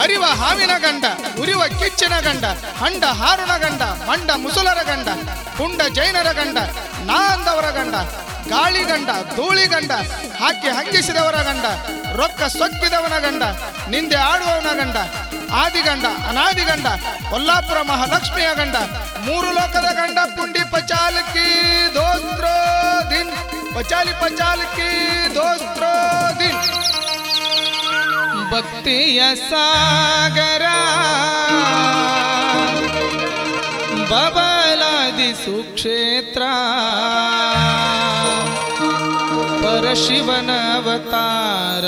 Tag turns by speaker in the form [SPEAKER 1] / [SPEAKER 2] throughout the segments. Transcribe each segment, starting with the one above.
[SPEAKER 1] ಹರಿವ ಹಾವಿನ ಗಂಡ ಉರಿವ ಕಿಚ್ಚಿನ ಗಂಡ ಹಂಡ ಹಾರುಣ ಗಂಡ ಮಂಡ ಮುಸುಲರ ಗಂಡ ಪುಂಡ ಜೈನರ ಗಂಡ ನಾ ಅಂದವರ ಗಂಡ ಗಾಳಿ ಗಂಡ ಧೂಳಿ ಗಂಡ ಹಾಕಿ ಹಂಗಿಸಿದವರ ಗಂಡ ರೊಕ್ಕ ಸೊಕ್ಕಿದವನ ಗಂಡ ನಿಂದೆ ಆಡುವವನ ಗಂಡ ಆದಿಗಂಡ ಅನಾದಿಗಂಡ ಕೊಲ್ಲಾಪುರ ಮಹಾಲಕ್ಷ್ಮಿಯ ಗಂಡ ಮೂರು ಲೋಕದ ಗಂಡ ಪುಂಡಿ ಪಚಾಲಕಿ ದೋಸ್ತ್ರೋ ದಿನ್ ಪಚಾಲಿ ಪಚಾಲಕಿ ದೋಸ್ತ್ರೋ ದಿನ್ ಭಕ್ತಿಯ ಸಾಗರ ಬಬಲಾದಿ ಸುಕ್ಷೇತ್ರ ಪರಶಿವನ ಅವತಾರ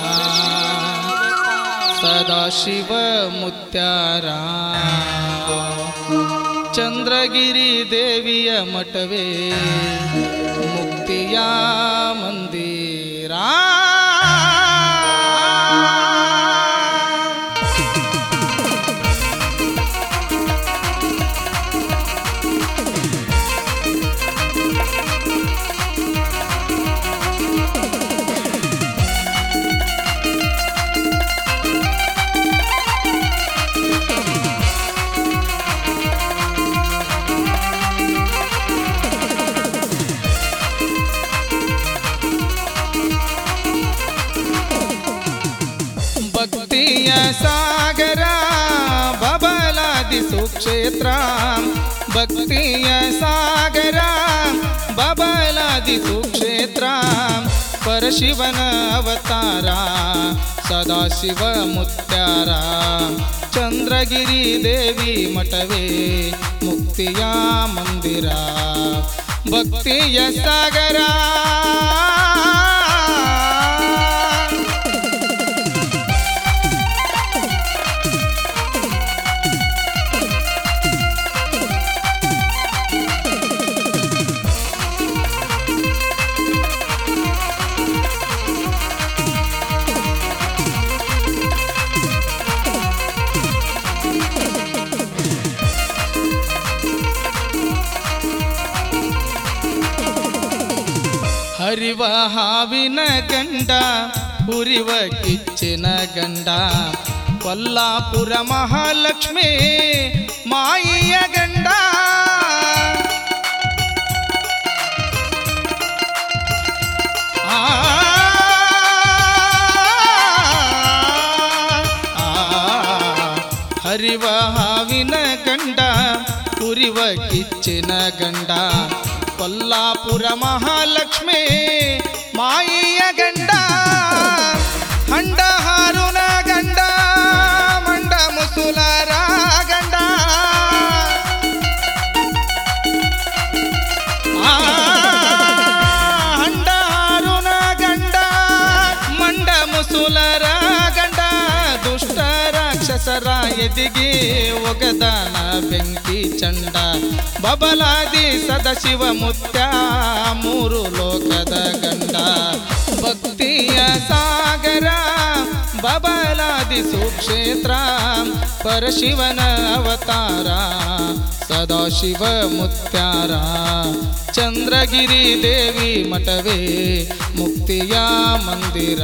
[SPEAKER 1] ಸದಾಶಿವ ಮುತ್ಯಾರ ಚಂದ್ರಗಿರಿ ದೇವಿಯ ಮಠವೇ ಮುಕ್ತಿಯ ಮಂದಿರ ಭಕ್ತಿಯ ಸಾಗರ ಬಬಲಾದಿ ಸುಕ್ಷೇತ್ರ ಭಕ್ತಿಯ ಸಾಗರ ಬಬಲಾದಿ ಸುಕ್ಷೇತ್ರ ಪರಶಿವನ ಅವತಾರ ಸದಾಶಿವ ಮುತ್ಯಾರ ಚಂದ್ರಗಿರಿ ದೇವಿ ಮಠವೇ ಮುಕ್ತಿಯ ಮಂದಿರ ಭಕ್ತಿಯ ಸಾಗರ ಹರಿವ ಹಾವಿನ ಗಂಡ ಹುರಿವ ಕಿಚ್ಚಿನ ಗಂಡ ಕೊಲ್ಲಾಪುರ ಮಹಾಲಕ್ಷ್ಮಿ ಮಾಯಿಯ ಗಂಡ ಆ, ಆ, ಹರಿವ ಹಾವಿನ ಗಂಡ ಹುರಿವ ಕಿಚ್ಚಿನ ಗಂಡ ಕೊಲ್ಲಾಪುರ ಮಹಾಲಕ್ಷ್ಮಿ ಮಾಯಿಯ ಗಂಡ ಹಂಡ ಹಾರುನ ಗಂಡ ಮಂಡ ಮುಸುಲರ ಗಂಡ ಆ, ಹಂಡ ಹಾರುನ ಗಂಡ ಮಂಡ ಮುಸುಲರ ಗಂಡ ದುಷ್ಟ ರಾಕ್ಷಸರ ಎದಿಗೆ ಒಗದಾನ ಬೆಂಕಿ ಚಂಡ ಬಬಲಾದಿ ಸದಶಿವ ಮುತ್ಯ ಮೂರು ಲೋಕದ ಗಂಡ ಭಕ್ತಿಯ ಸಾಗರ ಬಬಲಾದಿ ಸುಕ್ಷೇತ್ರ ಪರಶಿವನ ಅವತಾರ ಸದಾಶಿವ ಮುತ್ಯಾರ ಚಂದ್ರಗಿರಿ ದೇವಿ ಮಠವೇ ಮುಕ್ತಿಯ ಮಂದಿರ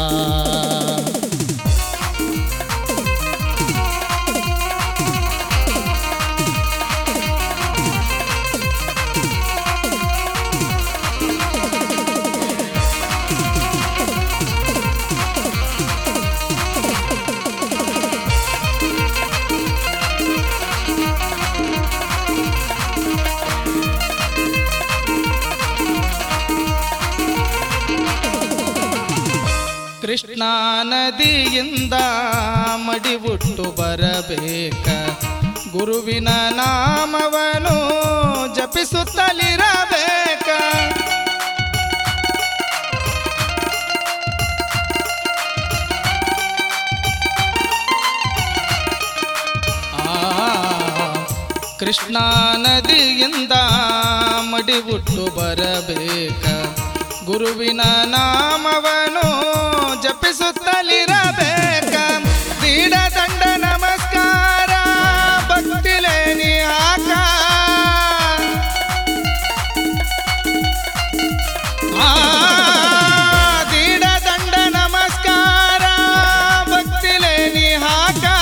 [SPEAKER 1] ಕೃಷ್ಣಾ ನದಿಯಿಂದ ಮಡಿಬುಟ್ಟು ಬರಬೇಕ ಗುರುವಿನ ನಾಮವನು ಜಪಿಸುತ್ತಲಿರಬೇಕ ಆ ಕೃಷ್ಣಾ ನದಿಯಿಂದ ಮಡಿಬುಟ್ಟು ಬರಬೇಕ ಗುರುವಿನ ನಾಮವನು ಜಪಿಸುತ್ತಲಿರಬೇಕ ದೀಡ ದಂಡ ನಮಸ್ಕಾರ ಭಕ್ತಿಲೆ ನೀ ಹಾಕ ಆ, ದೀಡ ದಂಡ ನಮಸ್ಕಾರ ಭಕ್ತಿಲೆ ನೀ ಹಾಕ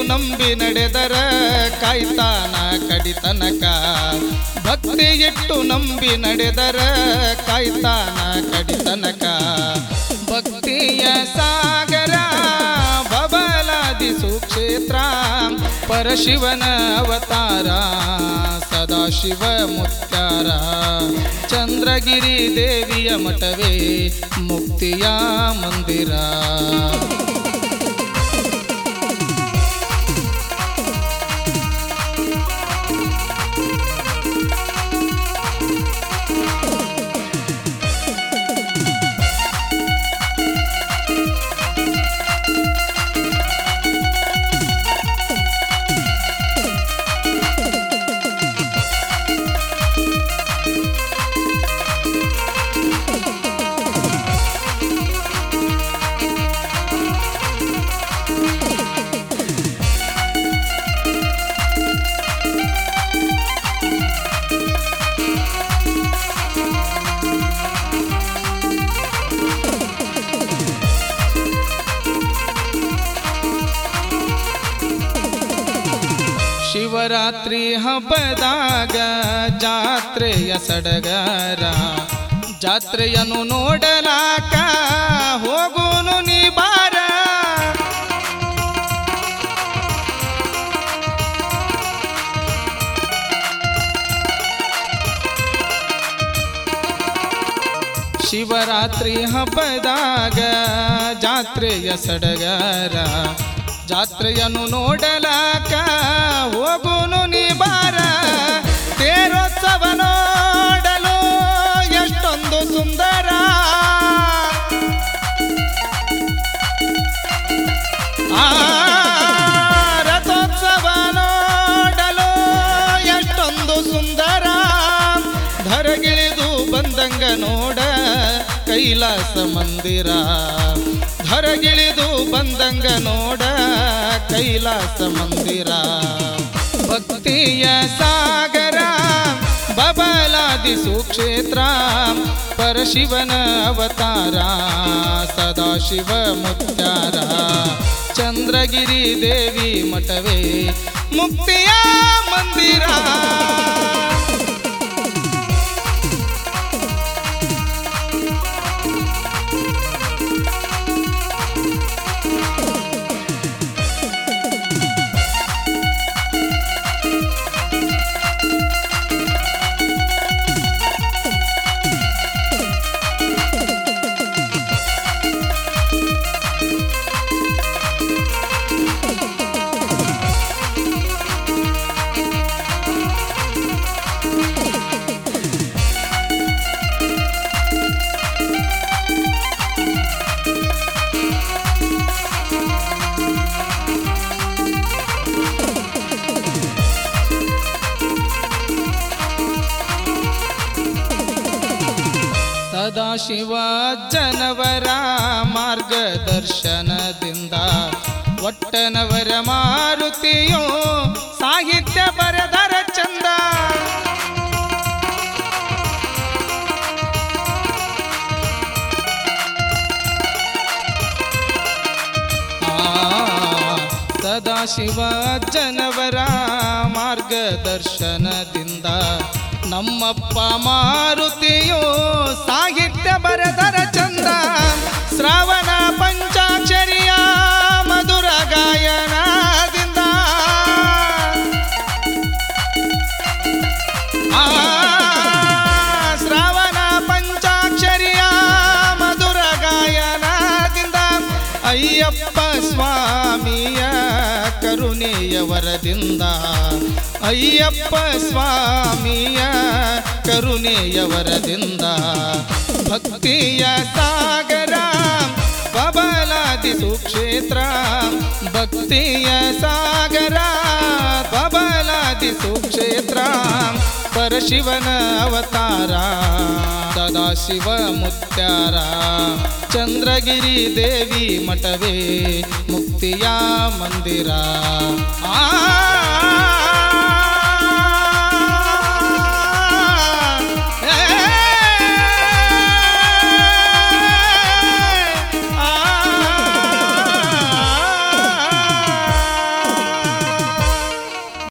[SPEAKER 2] ನಂಬಿ ನಡೆದರ ಕಾಯ್ತಾನ ಕಡಿತನಕ ಭಕ್ತಿ ಇಟ್ಟು ನಂಬಿ ನಡೆದರ ಕಾಯ್ತಾನ ಕಡಿತನಕ ಭಕ್ತಿಯ ಸಾಗರ ಬಬಲಾದಿ ಸುಕ್ಷೇತ್ರ ಪರಶಿವನ ಅವತಾರ ಸದಾಶಿವ ಮುತ್ಯಾರ ಚಂದ್ರಗಿರಿ ದೇವಿಯ ಮಠವೇ ಮುಕ್ತಿಯ ಮಂದಿರ ಶಿವರಾತ್ರಿ ಹಬ್ಬದಾಗ ಜಾತ್ರೆಯ ಸಡಗರ ಜಾತ್ರೆಯನ್ನು ನೋಡಲಾಕ ಹೋಗುನು ನೀ ಬಾರ ಶಿವರಾತ್ರಿ ಹಬ್ಬದಾಗ ಜಾತ್ರೆಯ ಸಡಗರ ಜಾತ್ರೆಯನ್ನು ನೋಡಲಾಕ ಹೋಗುನು ನೀ ಬಾರ ತೇರೋತ್ಸವ ನೋಡಲು ಎಷ್ಟೊಂದು ಸುಂದರ ಆ ರಥೋತ್ಸವ ನೋಡಲು ಎಷ್ಟೊಂದು ಸುಂದರ ಧರಗಿಳಿದು ಬಂದಂಗ ನೋಡ ಕೈಲಾಸ ಮಂದಿರ ಧರಗಿಳಿದು ಬಂದಂಗ ನೋಡ ಕೈಲಾಸ ಮಂದಿರ ಭಕ್ತಿಯ ಸಾಗರ ಬಬಲಾದಿ ಸುಕ್ಷೇತ್ರ ಪರಶಿವನ ಅವತಾರ ಸದಾಶಿವ ಮುತ್ಯಾರ ಚಂದ್ರಗಿರಿ ದೇವಿ ಮಠವೇ ಮುಕ್ತಿಯ ಮಂದಿರ ಸದಾಶಿವ ಜನವರ ಮಾರ್ಗದರ್ಶನದಿಂದ ಒಟ್ಟನವರ ಮಾರುತಿಯೋ ಸಾಹಿತ್ಯ ಬರೆದರ ಚಂದ ಆ, ಸದಾಶಿವ ಜನವರ ಮಾರ್ಗದರ್ಶನದಿಂದ ನಮ್ಮಪ್ಪ ಮಾರುತಿಯೋ ಸಾಹಿತ್ಯ ಬರೆದರ ಚಂದ ಶ್ರಾವಣ ಪಂಚಾಕ್ಷರಿಯ ಮಧುರ ಗಾಯನದಿಂದ ಆ ಶ್ರಾವಣ ಪಂಚಾಕ್ಷರಿಯ ಮಧುರ ಗಾಯನದಿಂದ ಅಯ್ಯಪ್ಪ ಸ್ವಾಮಿಯ ಕರುಣೆಯ ವರದಿಂದ ಅಯ್ಯಪ್ಪ ಸ್ವಾಮಿಯ ಕರುಣೆಯ ವರದಿಂದ ಭಕ್ತಿಯ ಸಾಗರ ಬಬಲಾದಿ ಸುಕ್ಷೇತ್ರ ಭಕ್ತಿಯ ಸಾಗರ ಬಬಲಾದಿ ಸುಕ್ಷೇತ್ರ ಪರಶಿವನ ಅವತಾರ ಸದಾಶಿವ ಮುತ್ಯಾರ ಚಂದ್ರಗಿರಿ ದೇವಿ ಮಠವೇ ಮುಕ್ತಿಯ ಮಂದಿರ ಆ